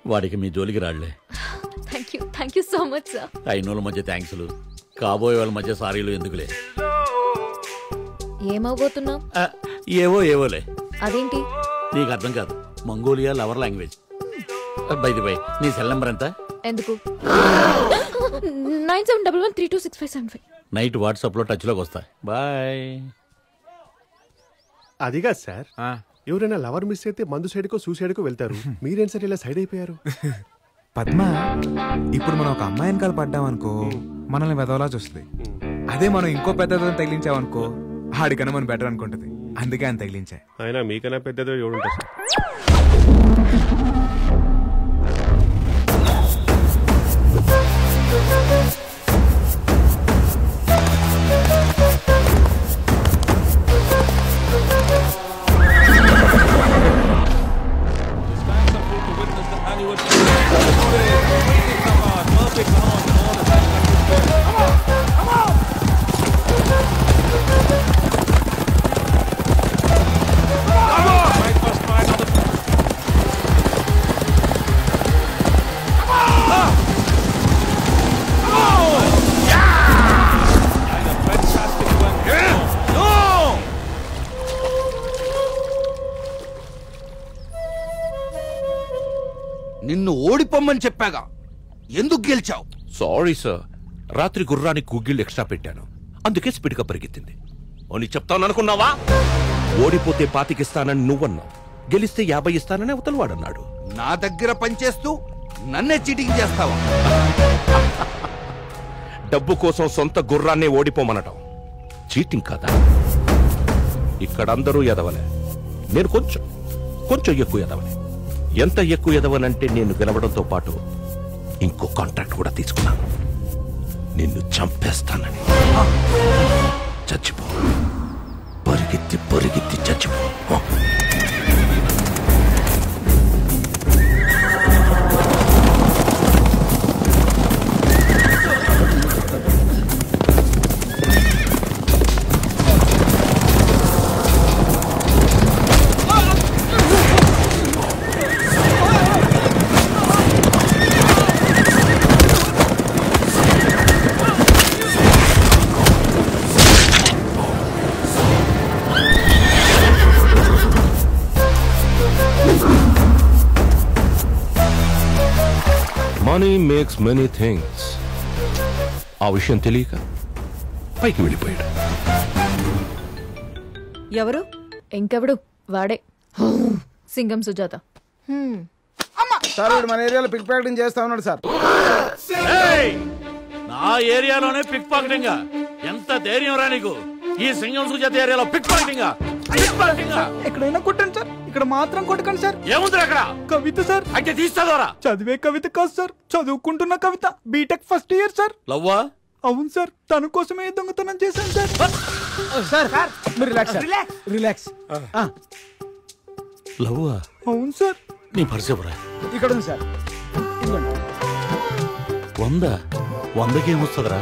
వాడికి మీ జోలికి రాళ్లే thank you thank you so much sir అయినోళ్ళ మధ్య థ్యాంక్స్లు కాబోయే వాళ్ళ మధ్య సారీలు ఎందుకులే ఏమవబోతున్నాం ఆ, ఏవో ఏవోలే అదేంటి నీకు అర్థం కాదు Mongolia lover language by the by నీ సెల్ నెంబర్ ఎంత ఎందుకు nine seven double one three two six five seven five night WhatsApp లో టచ్ లోకి వస్తా బాయ్ అదిగా సార్ ఎవరైనా లవర్ మిస్ అయితే మందు సైడ్కో సూసైడ్కో వెళ్తారు మీరేం సార్ ఇలా సైడ్ అయిపోయారు పద్మ ఇప్పుడు మనం ఒక అమ్మాయి వెనకాల పడ్డామనుకో మనల్ని వెదవలా చూస్తుంది అదే మనం ఇంకో పెద్దదో తగిలించామనుకో ఆడికన్నా మనం బెటర్ అనుకుంటది అందుకే ఆయన తగిలించా అయినా మీకన్నా పెద్దదో ఎవడుంటా సార్ నిన్ను ఓడిపోమ్మని చెప్పాగా ఎందుకు గెలిచావు సారీ సార్ రాత్రి గుర్రానికి గుగ్గిళ్ళు ఎక్స్ట్రా పెట్టాను అందుకే స్పీడ్గా పరిగెత్తింది అని చెప్తాను అనుకున్నావా ఓడిపోతే పాతికిస్తానని నువ్వన్నావు గెలిస్తే యాభై ఇస్తానని అవతల వాడన్నాడు నా దగ్గర పనిచేస్తూ నన్నే చీటింగ్ చేస్తావా డబ్బు కోసం సొంత గుర్రాన్నే ఓడిపోమనటం చీటింగ్ కాదా ఇక్కడ అందరూ ఎదవలే నేను కొంచెం కొంచెం ఎక్కువ ఎదవలే ఎంత ఎక్కువ ఎదవనంటే నేను గెలవడంతో పాటు ఇంకో కాంట్రాక్ట్ కూడా తీసుకున్నాను నిన్ను చంపేస్తానని చచ్చిపో పరిగెత్తి పరిగెత్తి చచ్చిపో హ. మనీ మేక్స్ మెనీ థింగ్స్ ఆ విషయం తెలియక పైకి వెళ్ళిపోయాడు ఎవరు ఇంకెవడు వాడే సింగం సుజాత సార్ వీడు మన ఏరియాలో పిక్ ప్యాకెటింగ్ చేస్తా ఉన్నాడు సార్ నా ఏరియాలోనే పిక్ పాకెటింగ్ ఎంత ధైర్యం రా నీకు ఈ సింగం సుజాత ఏరియాలో పిక్ పాకెటింగ్ పిక్ పాకెటింగ్ ఎక్కడైనా కొట్టండి సార్ ఇక్కడ మాత్రం కొట్టకండి సార్ ఏముంది అక్కడ కవిత సార్ అయితే తీస్తాదోరా చదివే కవిత కాదు సార్ చదువుకుంటున్న Kavita BTech first year sir లవ్వా అవును సార్ తన కోసమే ఈ దొంగతనం చేశాను సార్ సార్ సార్ మీరు రిలాక్స్ రిలాక్స్ రిలాక్స్ లవ్వా అవును సార్ నీ పరిసేపురా ఇక్కడ ఉంది సార్ ఇదిగోండి వంద వందకి ఏమొస్తుందిరా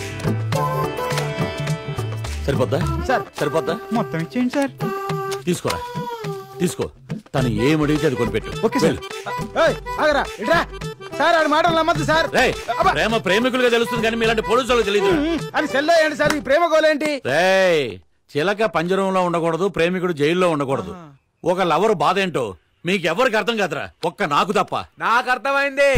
సరిపోద్దా సార్ సరిపోద్దా మొత్తం ఇచ్చేయండి సార్ తీసుకోరా తీసుకో తను ఏం అడిగితే అది కొనిపెట్టు ఓకే సార్ ఏయ్, ఆగరా ఇట్రా సార్ ఆడి మాటలు నమ్మద్దు సార్ రేయ్, ప్రేమ ప్రేమికులుగా తెలుస్తుంది కానీ మీలాంటి పోలీసు వాళ్ళకి తెలియదు అని సెల్ ఏంటి సార్ ఈ ప్రేమ గోలేంటి రేయ్ చిలక పంజరంలో ఉండకూడదు ప్రేమికుడు జైల్లో ఉండకూడదు ఒక లవర్ బాధ ఏంటో మీకు ఎవరికి అర్థం కాదురా ఒక్క నాకు తప్ప నాకు అర్థమైంది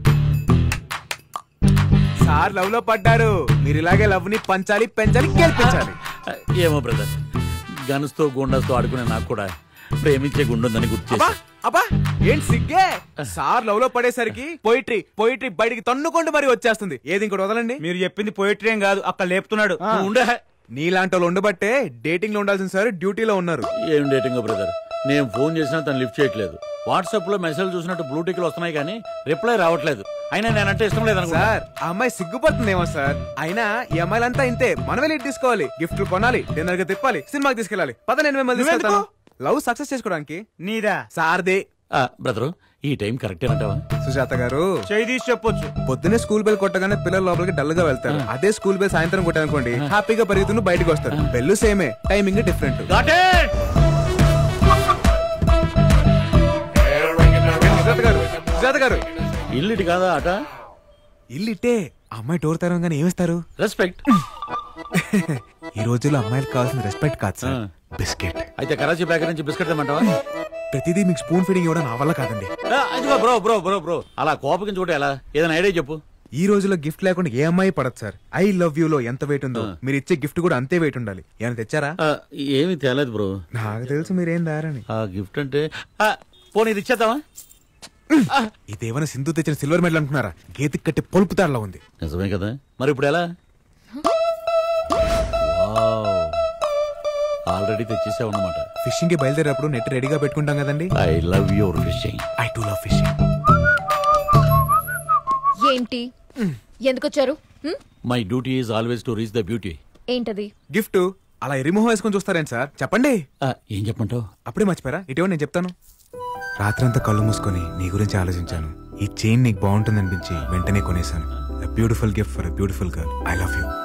సార్ లవ్ లో పడ్డారు మీరు ఇలాగే లవ్ ని పంచాలి పెంచాలి గెలిపించాలి ఏమో బ్రదర్ గన్స్ తో గుండెస్ తో ఆడుకునే నాకు కూడా ప్రేమించే గుండుందని గుర్తు అబ్బా చేసి అబ్బా ఏంటి సిగ్గే సార్ లవ్ లో పడేసరికి పోయిట్రీ పోయిట్రీ బయటికి తన్నుకుంటూ మరి వచ్చేస్తుంది ఏది ఇంకోటి వదలండి మీరు చెప్పింది పోయిటరీ ఏం కాదు అక్కడ లేపుతున్నాడు నువ్వు ఉండే నీలాంటి వాళ్ళు ఉండబట్టే డేటింగ్ లో ఉండాల్సిన సార్ డ్యూటీలో ఉన్నారు ఏం డేటింగ్ బ్రదర్ నేను ఫోన్ చేసినా తను లిఫ్ట్ చేయట్లేదు వాట్సాప్ లో మెసేజ్ చూసినట్టు బ్లూ టిక్లు వస్తున్నాయి కానీ రిప్లై రావట్లేదు అయినా నేనంటే ఇష్టం లేదు సార్ ఆ అమ్మాయి సిగ్గుపడుతుందేమో సార్ అయినా ఈ అమ్మాయిలంతా ఇంతే మనమే లీడ్ తీసుకోవాలి గిఫ్ట్లు కొనాలి డిన్నర్ గా తిప్పాలి సినిమాకి తీసుకెళ్ళాలి పద నేను మిమ్మల్ని తీసుకెళ్తాను లవ్ సక్సెస్ చేసుకోవడానికి నీదా సార్దే బ్రదర్ ఈ టైం కరెక్టే అంటావా సుజాత గారు చేయి తీసి చెప్పొచ్చు పొద్దునే స్కూల్ బెల్ కొట్టగానే పిల్లలు లోపలికి డల్ గా వెళ్తారు అదే స్కూల్ బెల్ సాయంత్రం కొట్టానుకోండి హ్యాపీగా పరిగెత్తును బయటకు వస్తారు బెల్లు సేమే timing different Got it! Sujatha garu Sujatha గారు ఇల్లు ఇటు కాదా అట ఇల్లు ఇట్టే అమ్మాయి టోర్ తరంగానే ఏమిస్తారు రెస్పెక్ట్ ఈ రోజుల్లో అమ్మాయిలకు కావాల్సిన రెస్పెక్ట్ కాదు సార్ బిస్కెట్ అయితే కరాచీ ప్యాకెట్ నుంచి బిస్కెట్ తెమ్మంటావా ప్రతిదీ మీకు స్పూన్ ఫీడింగ్ ఇవ్వడం నా వల్ల కాదండి ఆ, ఇదిగో బ్రో బ్రో బ్రో బ్రో అలా కోపకించి కూడా ఎలా ఏదైనా ఐడియా చెప్పు ఈ రోజుల్లో గిఫ్ట్ లేకుండా ఏ అమ్మాయి పడదు సార్ ఐ లవ్ యూ లో ఎంత వెయిట్ ఉందో మీరు ఇచ్చే గిఫ్ట్ కూడా అంతే వెయిట్ ఉండాలి ఏమైనా తెచ్చారా ఆ, ఏమీ తేలేదు బ్రో నాకు తెలుసు మీరేం దారని ఆ గిఫ్ట్ అంటే ఆ, పోనీ ఇది ఇచ్చేద్దామా ఇదేమైనా సింధు తెచ్చిన సిల్వర్ మెడల్ అనుకున్నారా గేతికి కట్టి పొలుపు తాడలా ఉంది నిజమే కదా మరి ఇప్పుడు ఎలా ఆల్రెడీ తెచ్చేసావు అనమాట ఫిషింగ్ కి బయలుదేరేటప్పుడు నెట్ రెడీగా పెట్టుకుంటాం కదండి I love your fishing I to love fishing ఏంటి ఎందుకు వచ్చారు హ్మ్? My duty is always to reach the beauty ఏంటది గిఫ్ట్ అలా ఎరిమోహం వేసుకొని చూస్తారేంటి సార్ చెప్పండి ఏం చెప్పంటావు అప్పుడే మర్చిపోయారా ఇటీవల నేను చెప్తాను రాత్రంతా కళ్ళు మూసుకొని నీ గురించి ఆలోచించాను ఈ చైన్ నీకు బాగుంటుంది అనిపించి వెంటనే కొనేశాను beautiful gift for beautiful girl I love you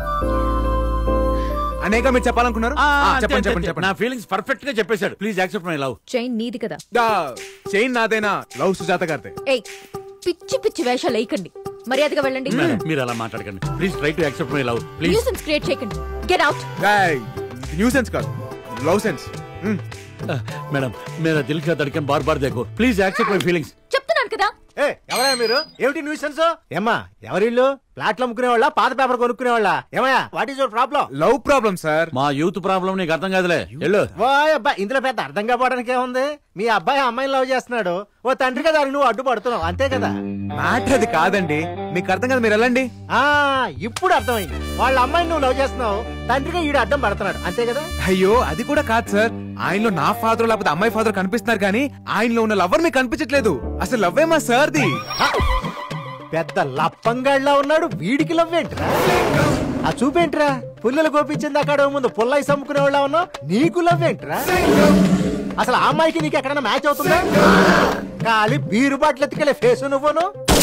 అనేక మీరు చెప్పాలనుకున్నారు ఆ, చెప్పండి చెప్పండి నా చెప్పండి ఫీలింగ్స్ పర్ఫెక్ట్ గా చెప్పేశాడు please accept my love chain నీది కదా చైన్ నాదేనా లవ్ సుజాత గారితే ఏయ్ పిచ్చి పిచ్చి వేషాలు వేయకండి మర్యాదగా వెళ్ళండి మీరు అలా మాట్లాడకండి please try to accept my love please nuisance create చేయకండి గెట్ అవుట్ న్యూ సెన్స్ కాదు లవ్ సెన్స్ మేడం మేరా దిల్ కా ధడ్కన్ బార్ బార్ దేఖో ప్లీజ్ యాక్సెప్ట్ మై ఫీలింగ్స్ చెప్తున్నాను కదా ఏ ఎవరా మీరు ఏమిటి న్యూసెన్స్ ఏమ్మా ఎవరిల్లు ప్లాట్లు అమ్ముకునే వాళ్ళ పాత పేపర్ కొనుక్కునే వాళ్ళ ఏమయ్యా what is your problem love problem sir మా యూత్ ప్రాబ్లం నీకు అర్థం కాదులే వెళ్ళు ఓయ్ అబ్బా ఇందులో పెద్ద అర్థం కావడానికి ఏముంది మీ అబ్బాయి అమ్మాయిని లవ్ చేస్తున్నాడు ఓ తండ్రి కదా నువ్వు అడ్డుపడుతున్నావు అంతే కదా మ్యాటర్ అది కాదండి మీకు అర్థం కదా మీరు వెళ్ళండి ఆ ఇప్పుడు అర్థమైంది వాళ్ళ అమ్మాయిని నువ్వు లవ్ చేస్తున్నావు తండ్రిగా ఈడు అడ్డం పడుతున్నాడు అంతే కదా అయ్యో అది కూడా కాదు సార్ ఆయనలో నా ఫాదర్ లేకపోతే అమ్మాయి ఫాదర్ కనిపిస్తున్నారు కానీ ఆయనలో ఉన్న లవర్ మీకు కనిపించట్లేదు అసలు లవ్ ఏమా సార్ది పెద్ద లప్పంగాళ్ళ ఉన్నాడు వీడికి లవ్ ఏంట్రా ఆ చూపేంట్రా పుల్లలు గోపించింది అక్కడ ముందు పుల్లయి సమ్ముకునే వాళ్ళ ఉన్నావు నీకు లవ్ ఏంట్రా అసలు ఆ అమ్మాయికి నీకు ఎక్కడైనా మ్యాచ్ అవుతుందా ఖాళీ బీరు బాటిల్ ఎత్తుకెళ్ళే ఫేస్ నువ్వును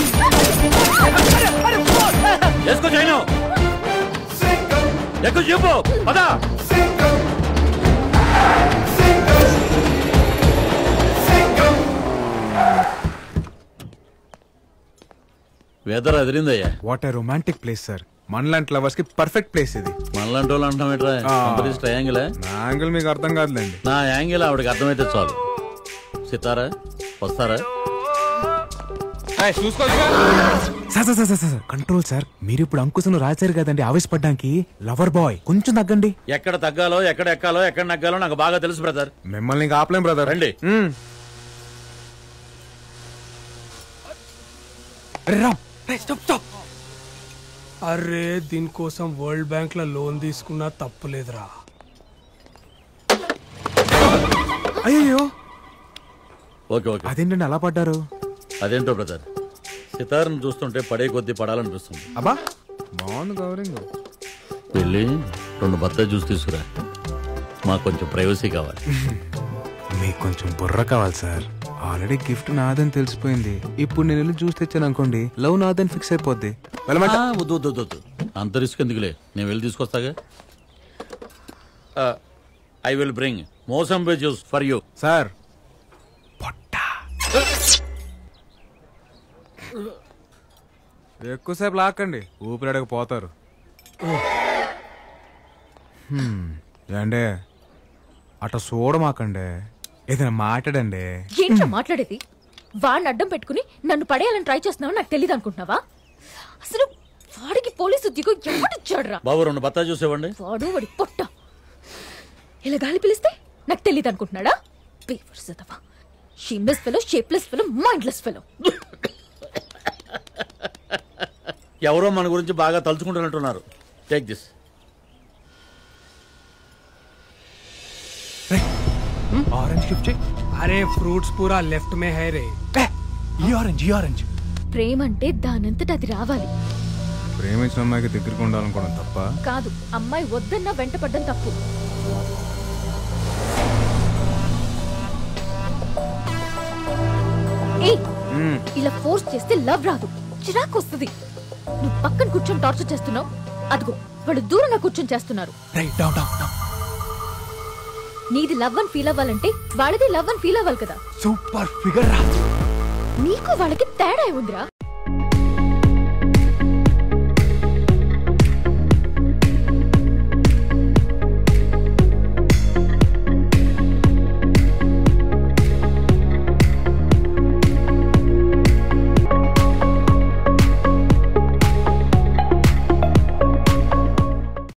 వేసుకో చైను ఎక్కువ చెప్పు పద వెదర్ అదిరిందయ్యా what a romantic place sir మనలాంటి లవర్స్ కి పర్ఫెక్ట్ ప్లేస్ ఇది మనలాంటి వాళ్ళు అంటాం ఎట్రా ట్రయాంగిల్ నా యాంగిల్ మీకు అర్థం కాదులేండి నా యాంగిల్ ఆవిడకి అర్థమైతే చాలు సితారా వస్తారా sir sir sir sir sir control sir మీరు ఇప్పుడు అంకుశను రాశారు కదండి ఆవేశపడ్డానికి లవర్ బాయ్ కొంచెం తగ్గండి ఎక్కడ తగ్గాలో ఎక్కడ ఎక్కాలో ఎక్కడ నగ్గాలో నాకు బాగా తెలుసు బ్రదర్ మిమ్మల్ని ఇంకా ఆపలేం బ్రదర్ రండి అరే దీనికోసం వరల్డ్ బ్యాంక్ లో లోన్ తీసుకున్నా తప్పులేదురా అయ్యో ఓకే ఓకే అదేంటండి అలా పడ్డారు అదేంటో బ్రదర్ సితార్ను చూస్తుంటే పడే కొద్దీ పడాలనిపిస్తుంది అబ్బా బాగుంది గౌరింగ్ వెళ్ళి రెండు బత్తాయి జ్యూస్ తీసుకురా మాకు కొంచెం ప్రైవసీ కావాలి మీకు కొంచెం బుర్ర కావాలి సార్ ఆల్రెడీ గిఫ్ట్ నాదని తెలిసిపోయింది ఇప్పుడు నేను వెళ్ళి చూసి తెచ్చాను అనుకోండి లవ్ నాదని ఫిక్స్ అయిపోద్ది వెళ్ళమంట ఆ, వద్దు వద్దు వద్దు, వద్దు అంత రిస్క్ ఎందుకులే నేను వెళ్ళి తీసుకొస్తాగా I will bring mosambi juice for you sir ఎక్కువసేపు లాక్కండి ఊపిరాడక పోతారు హ్మ్, ఏండే అట చూడమాకండి ఏదైనా మాట్లాడండి ఏంట్రా మాట్లాడేది వాడిని అడ్డం పెట్టుకుని నన్ను పడేయాలని ట్రై చేస్తున్నావు నాకు తెలియదు అనుకుంటున్నావా అసలు వాడికి పోలీసు ఉద్యోగం ఎవడిచ్చాడురా బాబు రెండు బత్తాయి జ్యూస్ ఇవ్వండి వాడు వాడి పొట్ట ఇలా గాలి పిలిస్తే నాకు తెలియదు అనుకుంటున్నాడా పేవర్సదవా shameless fellow shapeless fellow mindless fellow ఎవరో మన గురించి బాగా తలుచుకుంటున్నట్టున్నారు టేక్ దిస్ ఆరెంజ్ గిఫ్ట్ అరే ఫ్రూట్స్ పూరా లెఫ్ట్ మే హై రే ఈ ఆరెంజ్ ఈ ఆరెంజ్ ప్రేమ అంటే దానంతట అది రావాలి ప్రేమించిన అమ్మాయికి దగ్గరికి ఉండాలనుకోవడం తప్ప కాదు అమ్మాయి వద్దన్నా వెంట పడ్డం తప్పు ఏయ్, ఇలా ఫోర్స్ చేస్తే లవ్ రాదు చిరాకు వస్తుంది నువ్వు పక్కన కూర్చొని టార్చర్ చేస్తున్నావు అదిగో వాళ్ళు దూరంగా కూర్చొని చేస్తున్నారు రైట్ డౌన్ డౌన్ డౌన్ నీది లవ్ అని ఫీల్ అవ్వాలంటే వాళ్ళది లవ్ అని ఫీల్ అవ్వాలి కదా సూపర్ ఫిగర్ రా నీకు వాళ్ళకి తేడా ఉందిరా